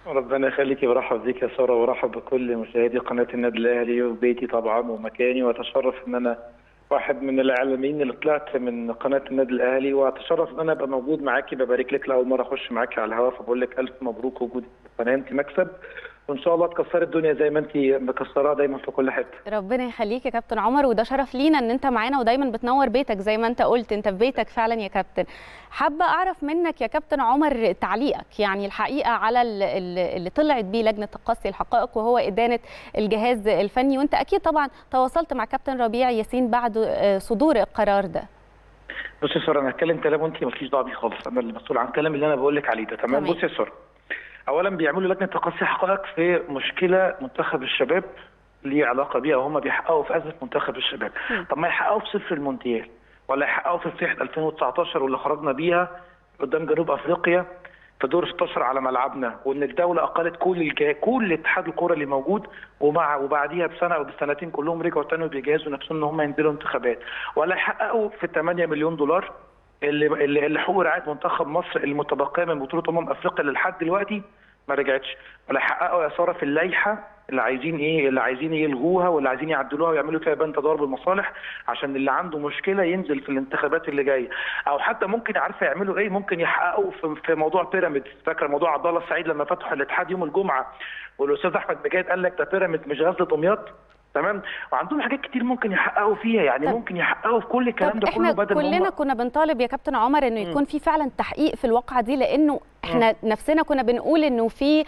ربنا يخليكي برحب بيك يا ساره ورحب بكل مشاهدي قناه النادي الاهلي وبيتي طبعا ومكاني واتشرف ان انا واحد من الاعلاميين اللي طلعت من قناه النادي الاهلي واتشرف ان انا ابقى موجود معاكي ببارك لك لاول مره اخش معاكي على الهواء فبقول لك الف مبروك وجودك في القناه انت مكسب وان شاء الله تكسري الدنيا زي ما انت مكسراها دايما في كل حته ربنا يخليك يا كابتن عمر وده شرف لينا ان انت معانا ودايما بتنور بيتك زي ما انت قلت انت في بيتك فعلا يا كابتن حابه اعرف منك يا كابتن عمر تعليقك يعني الحقيقه على اللي طلعت بيه لجنه تقصي الحقائق وهو ادانه الجهاز الفني وانت اكيد طبعا تواصلت مع كابتن ربيع ياسين بعد صدور القرار ده بصي يا ساره انا هتكلم كلام وانت مالكيش دعوه بيه خالص انا اللي مسؤول عن الكلام اللي انا بقول لك عليه ده تمام بصي يا ساره اولا بيعملوا لجنه تقصي حقائق في مشكله منتخب الشباب ليه علاقه بيها وهم بيحققوا في ازمه منتخب الشباب م. طب ما يحققوا في صفر المونديال ولا يحققوا في صيحه 2019 واللي خرجنا بيها قدام جنوب افريقيا في دور 16 على ملعبنا وان الدوله اقلت كل الجا... كل اتحاد الكوره اللي موجود ومع وبعديها بسنه او بسنتين كلهم رجعوا تاني بيجهزوا نفسهم ان هم ينزلوا انتخابات ولا يحققوا في 8 مليون دولار اللي اللي, اللي حقوق رعايه منتخب مصر المتبقيه من بطوله امم افريقيا اللي لحد دلوقتي ما رجعتش ولا حققوا يا ساره في اللائحه اللي عايزين ايه اللي عايزين يلغوها واللي عايزين يعدلوها ويعملوا فيها بند تضارب المصالح عشان اللي عنده مشكله ينزل في الانتخابات اللي جايه او حتى ممكن عارفه يعملوا ايه ممكن يحققوا في, في موضوع بيراميدز فاكره موضوع عبد الله السعيد لما فتحوا الاتحاد يوم الجمعه والاستاذ احمد مجاهد قال لك ده بيراميدز مش غزل دمياط تمام وعندهم حاجات كتير ممكن يحققوا فيها يعني طب ممكن يحققوا في كل الكلام ده كله بدل كلنا هم... كنا بنطالب يا كابتن عمر انه يكون في فعلا تحقيق في الواقعه دي لانه احنا م. نفسنا كنا بنقول انه في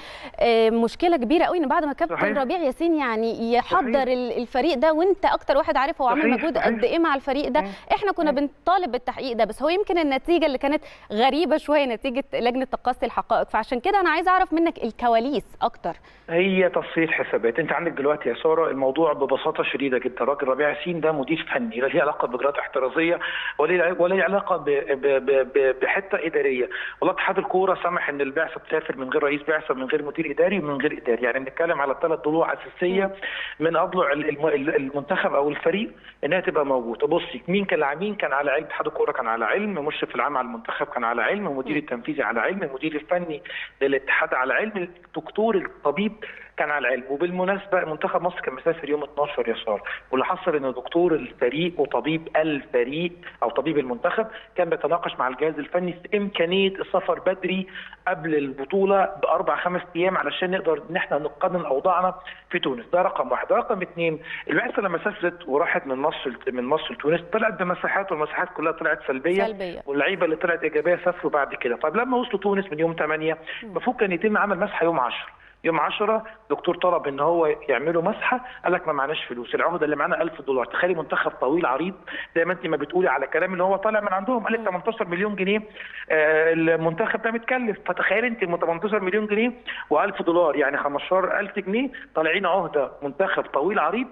مشكله كبيره قوي ان بعد ما كابتن صحيح. ربيع ياسين يعني يحضر صحيح. الفريق ده وانت اكتر واحد عارف هو عامل مجهود قد ايه مع الفريق ده م. احنا كنا م. بنطالب بالتحقيق ده بس هو يمكن النتيجه اللي كانت غريبه شويه نتيجه لجنه تقصي الحقائق فعشان كده انا عايزه اعرف منك الكواليس اكتر هي تصفيه حسابات انت عندك دلوقتي يا ساره الموضوع ببساطه شديده جدا راجل ربيع ياسين ده مدير فني لا ليه علاقه باجراءات احترازيه ولا ولا علاقه ب ب ب بحته اداريه والله اتحاد الكوره سمح ان البعثه تسافر من غير رئيس بعثه من غير مدير اداري ومن غير اداري يعني بنتكلم على ثلاث ضلوع اساسيه من اضلع المنتخب او الفريق انها تبقى موجوده بصي مين كان مين كان على علم اتحاد الكوره كان على علم مشرف العام على المنتخب كان على علم المدير التنفيذي على علم المدير الفني للاتحاد على علم الدكتور الطبيب كان على العلم وبالمناسبه منتخب مصر كان مسافر يوم 12 يسار واللي حصل ان دكتور الفريق وطبيب الفريق او طبيب المنتخب كان بيتناقش مع الجهاز الفني في امكانيه السفر بدري قبل البطوله باربع خمس ايام علشان نقدر ان احنا نقنن اوضاعنا في تونس ده رقم واحد رقم اثنين البعثه لما سافرت وراحت من مصر من مصر لتونس طلعت بمساحات والمساحات كلها طلعت سلبيه, سلبية. واللعيبه اللي طلعت ايجابيه سافروا بعد كده طيب لما وصلوا تونس من يوم 8 المفروض كان يتم عمل مسحه يوم 10 يوم 10 دكتور طلب ان هو يعملوا مسحه قال لك ما معناش فلوس العهده اللي معانا 1000 دولار تخيلي منتخب طويل عريض زي ما انت ما بتقولي على كلام اللي هو طالع من عندهم قال لك 18 مليون جنيه آه المنتخب ده متكلف فتخيلي انت 18 مليون جنيه و1000 دولار يعني 15000 جنيه طالعين عهده منتخب طويل عريض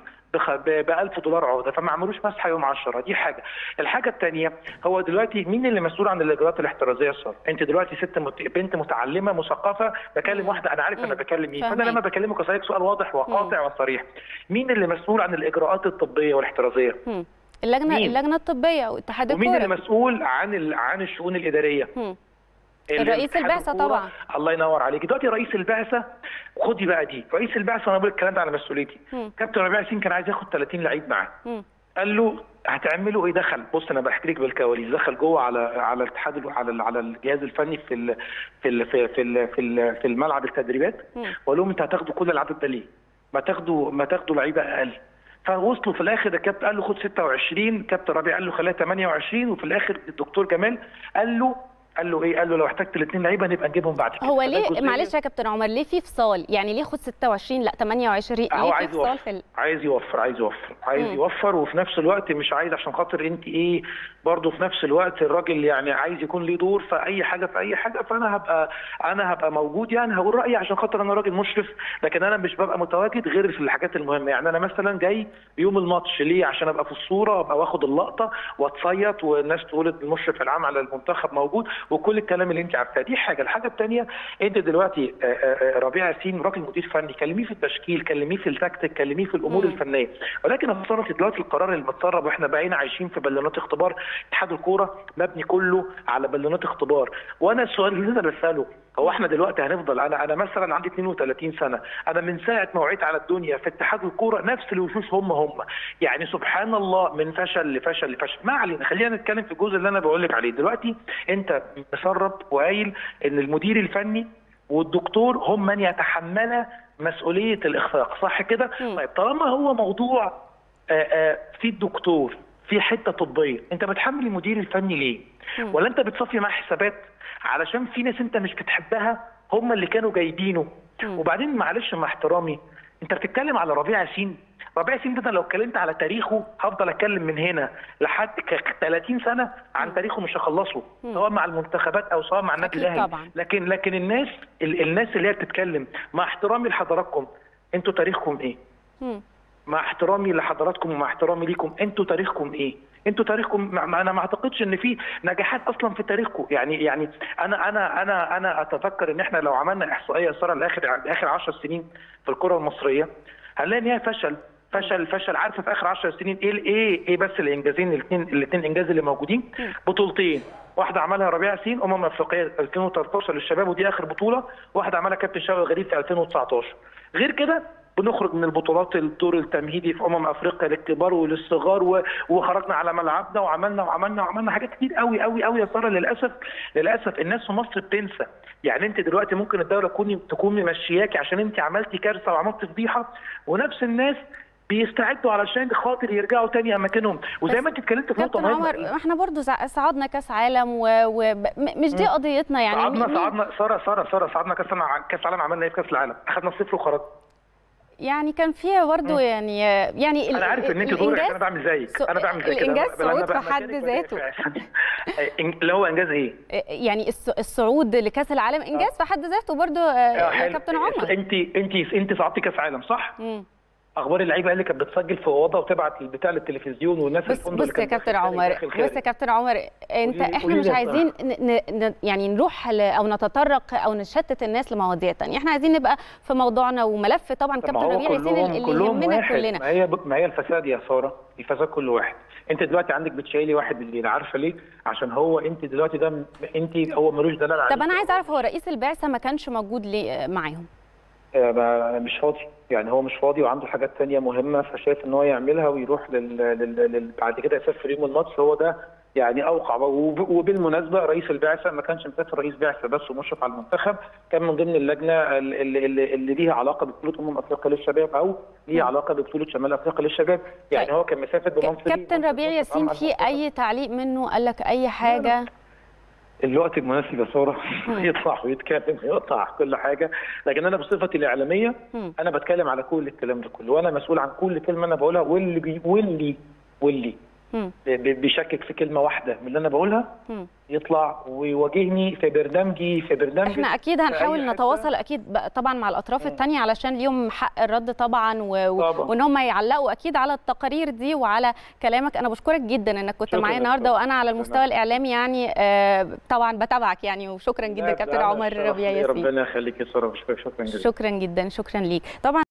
ب 1000 دولار عقده فما عملوش مسحه يوم 10 دي حاجه الحاجه الثانيه هو دلوقتي مين اللي مسؤول عن الاجراءات الاحترازيه الصار انت دلوقتي ست مت... بنت متعلمه مثقفه بكلم واحده انا عارف انا بكلم مين فانا لما بكلمك اسالك سؤال واضح وقاطع وصريح مين اللي مسؤول عن الاجراءات الطبيه والاحترازيه اللجنه مين؟ اللجنه الطبيه واتحاد الكوره ومين اللي مسؤول عن ال... عن الشؤون الاداريه م. الرئيس البعثه طبعا الله ينور عليك دلوقتي رئيس البعثه خدي بقى دي رئيس البعثه انا بقول الكلام ده على مسؤوليتي كابتن ربيع ياسين كان عايز ياخد 30 لعيب معاه قال له هتعملوا ايه دخل بص انا بحكي لك بالكواليس دخل جوه على على الاتحاد على على الجهاز الفني في ال في ال في ال في, ال في الملعب التدريبات وقال لهم انتوا هتاخدوا كل العدد ده ليه؟ ما تاخدوا ما تاخدوا لعيبه اقل فوصلوا في الاخر الكابتن قال له خد 26 كابتن ربيع قال له خليها 28 وفي الاخر الدكتور جمال قال له قال له ايه؟ قال له لو احتجت الاثنين لعيبه نبقى نجيبهم بعد كده هو ليه معلش يا كابتن عمر ليه في فصال؟ يعني ليه خد 26 لا 28 ليه هو في عايز فصال يوفر في ال... عايز يوفر عايز يوفر عايز مم. يوفر وفي نفس الوقت مش عايز عشان خاطر انت ايه برضه في نفس الوقت الراجل يعني عايز يكون ليه دور في اي حاجه في اي حاجه فانا هبقى انا هبقى موجود يعني هقول رايي عشان خاطر انا راجل مشرف لكن انا مش ببقى متواجد غير في الحاجات المهمه يعني انا مثلا جاي يوم الماتش ليه عشان ابقى في الصوره ابقى واخد اللقطه واتصيط والناس تقول المشرف العام على المنتخب موجود وكل الكلام اللي انت عارفاه دي حاجه الحاجه الثانيه انت دلوقتي آه، آه، آه، ربيع ياسين راجل مدير فني كلميه في التشكيل كلميه في التكتيك كلميه في الامور مم. الفنيه ولكن اصلا دلوقتي القرار اللي متسرب واحنا بقينا عايشين في بالونات اختبار اتحاد الكوره مبني كله على بالونات اختبار وانا السؤال اللي انا بساله هو احنا دلوقتي هنفضل انا انا مثلا عندي 32 سنه انا من ساعه ما وعيت على الدنيا في اتحاد الكوره نفس الوشوش هم هم يعني سبحان الله من فشل لفشل لفشل ما علينا خلينا نتكلم في الجزء اللي انا بقول لك عليه دلوقتي انت مسرب وقايل ان المدير الفني والدكتور هم من يتحمل مسؤوليه الاخفاق صح كده طيب طالما هو موضوع آآ آآ في الدكتور في حته طبيه انت بتحمل المدير الفني ليه مم. ولا انت بتصفي معاه حسابات علشان في ناس انت مش بتحبها هم اللي كانوا جايبينه مم. وبعدين معلش مع احترامي انت بتتكلم على ربيع ياسين ربيع ياسين ده أنا لو اتكلمت على تاريخه هفضل اتكلم من هنا لحد ك- 30 سنه عن تاريخه مش هخلصه مم. سواء مع المنتخبات او سواء مع النادي أكيد الاهلي طبعاً. لكن لكن الناس ال- الناس اللي هي بتتكلم مع احترامي لحضراتكم انتوا تاريخكم ايه؟ مم. مع احترامي لحضراتكم ومع احترامي ليكم انتوا تاريخكم ايه؟ انتوا تاريخكم ما ما- انا ما اعتقدش ان في نجاحات اصلا في تاريخكم يعني يعني انا انا انا انا اتذكر ان احنا لو عملنا احصائيه صار لاخر اخر 10 سنين في الكره المصريه هنلاقي ان هي فشل فشل فشل عارفه في اخر 10 سنين ايه ايه ايه بس الانجازين الاثنين الاثنين انجاز اللي موجودين بطولتين واحده عملها ربيع ياسين امم افريقيه 2013 للشباب ودي اخر بطوله واحده عملها كابتن شوقي غريب في 2019 غير كده بنخرج من البطولات الدور التمهيدي في امم افريقيا للكبار وللصغار و... وخرجنا على ملعبنا وعملنا وعملنا وعملنا حاجات كتير قوي قوي قوي يا ساره للاسف للاسف الناس في مصر بتنسى يعني انت دلوقتي ممكن الدوله تكون تكون ممشياكي عشان انت عملتي كارثه وعملتي فضيحه ونفس الناس بيستعدوا علشان خاطر يرجعوا تاني اماكنهم وزي بس ما انت اتكلمت في نقطه كابتن مهمه عمر احنا برضو سع- صعدنا كاس عالم ومش دي قضيتنا يعني صعدنا مين- صعدنا ساره ساره ساره صعدنا كاس العالم كاس العالم عملنا ايه في كاس العالم؟ اخذنا الصفر وخرجنا يعني كان فيها برضه يعني يعني انا عارف ان انت دورك انا بعمل زيك سو- انا بعمل زي كده الإنجاز أنا- أنا صعود بقى في حد مكانك ذاته. بدافع. اللي هو انجاز ايه؟ يعني الص- الصعود لكاس العالم انجاز في حد ذاته برضه آه، يا حلو. كابتن عمر انت انت انت صعدتي كاس عالم صح؟ مم. اخبار اللعيبه اللي كانت بتسجل في اوضه وتبعت البتاع للتلفزيون والناس بص الفندق اللي بص يا كانت كابتن داخل عمر داخل بص خارج. يا كابتن عمر انت قولي لي- احنا قولي مش لي عايزين ن... ن... يعني نروح ل... او نتطرق او نشتت الناس لمواضيع تانية احنا عايزين نبقى في موضوعنا وملف طبعا طب ما كابتن هو ربيع ياسين كلهم- اللي كلهم يهمنا واحد. كلنا ما هي ما هي الفساد يا ساره الفساد كل واحد انت دلوقتي عندك بتشيلي واحد بالليل عارفه ليه عشان هو انت دلوقتي ده م- انت هو ملوش دلال عليك طب انا عايز اعرف هو رئيس البعثه ما كانش موجود ليه معاهم آه، ما- مش فاضي يعني هو مش فاضي وعنده حاجات تانية مهمة فشايف ان هو يعملها ويروح لل... لل... لل... بعد كده يسافر يوم الماتش هو ده يعني اوقع وب... وبالمناسبة رئيس البعثة ما كانش مسافر رئيس بعثة بس ومشرف على المنتخب كان من ضمن اللجنة اللي, اللي, اللي ليها علاقة ببطولة أمم أفريقيا للشباب أو ليها علاقة ببطولة شمال أفريقيا للشباب يعني طيب. هو كان مسافر بمنصب كابتن ربيع ياسين في اي تعليق منه قال لك اي حاجه الوقت المناسب يا ساره يطلع ويتكلم ويقطع كل حاجه لكن انا بصفتي الاعلاميه مم. انا بتكلم على كل الكلام ده كله وانا مسؤول عن كل كلمه انا بقولها واللي بي واللي واللي مم. ب- بيشكك في كلمه واحده من اللي انا بقولها مم. يطلع ويواجهني في برنامجي في برنامجي احنا اكيد في أي هنحاول حتة. نتواصل اكيد بقى طبعا مع الاطراف الثانيه علشان ليهم حق الرد طبعا و... و- طبعاً. وان هم يعلقوا اكيد على التقارير دي وعلى كلامك انا بشكرك جدا انك كنت شكراً معايا يا النهارده دكتور. وانا على المستوى الاعلامي يعني آه، طبعا بتابعك يعني وشكرا جدا لا، كابتن لا، عمر الشرف ربيع لي. ياسين ربنا يخليك يا ساره بشكرك شكرا جزيلا شكرا جدا شكرا ليك طبعا